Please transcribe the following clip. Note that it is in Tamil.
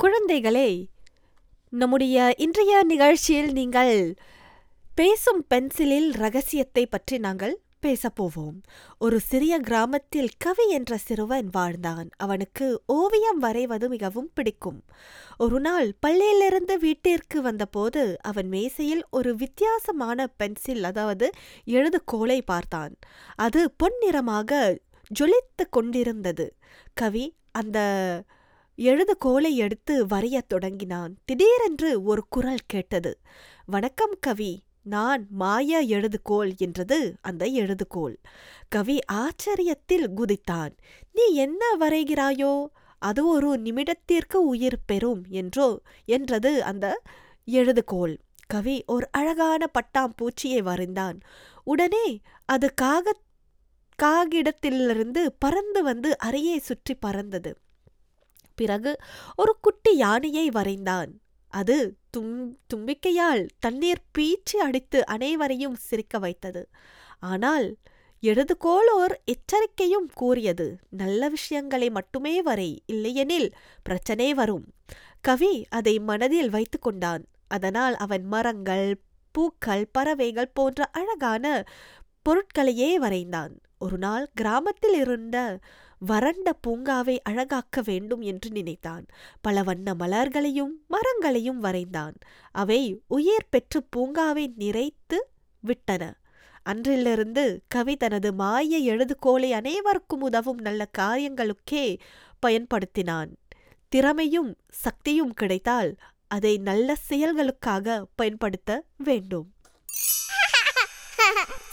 குழந்தைகளே நம்முடைய இன்றைய நிகழ்ச்சியில் நீங்கள் பேசும் பென்சிலில் ரகசியத்தை பற்றி நாங்கள் பேசப் போவோம் ஒரு சிறிய கிராமத்தில் கவி என்ற சிறுவன் வாழ்ந்தான் அவனுக்கு ஓவியம் வரைவது மிகவும் பிடிக்கும் ஒரு நாள் பள்ளியிலிருந்து வீட்டிற்கு வந்தபோது அவன் மேசையில் ஒரு வித்தியாசமான பென்சில் அதாவது எழுதுகோலை பார்த்தான் அது பொன்னிறமாக ஜொலித்து கொண்டிருந்தது கவி அந்த எழுதுகோலை எடுத்து வரையத் தொடங்கினான் திடீரென்று ஒரு குரல் கேட்டது வணக்கம் கவி நான் மாய எழுதுகோல் என்றது அந்த எழுதுகோல் கவி ஆச்சரியத்தில் குதித்தான் நீ என்ன வரைகிறாயோ அது ஒரு நிமிடத்திற்கு உயிர் பெறும் என்றோ என்றது அந்த எழுதுகோல் கவி ஒரு அழகான பட்டாம்பூச்சியை வரைந்தான் உடனே அது காக காகிடத்திலிருந்து பறந்து வந்து அறையை சுற்றி பறந்தது பிறகு ஒரு குட்டி யானையை வரைந்தான் அது தும் தும்பிக்கையால் தண்ணீர் பீச்சி அடித்து அனைவரையும் சிரிக்க வைத்தது ஆனால் எழுதுகோல் ஓர் எச்சரிக்கையும் கூறியது நல்ல விஷயங்களை மட்டுமே வரை இல்லையெனில் பிரச்சனை வரும் கவி அதை மனதில் வைத்து கொண்டான் அதனால் அவன் மரங்கள் பூக்கள் பறவைகள் போன்ற அழகான பொருட்களையே வரைந்தான் ஒரு நாள் கிராமத்தில் இருந்த வறண்ட பூங்காவை அழகாக்க வேண்டும் என்று நினைத்தான் பல வண்ண மலர்களையும் மரங்களையும் வரைந்தான் அவை உயிர் பெற்று பூங்காவை நிறைத்து விட்டன அன்றிலிருந்து கவி தனது மாய எழுதுகோலை அனைவருக்கும் உதவும் நல்ல காரியங்களுக்கே பயன்படுத்தினான் திறமையும் சக்தியும் கிடைத்தால் அதை நல்ல செயல்களுக்காக பயன்படுத்த வேண்டும்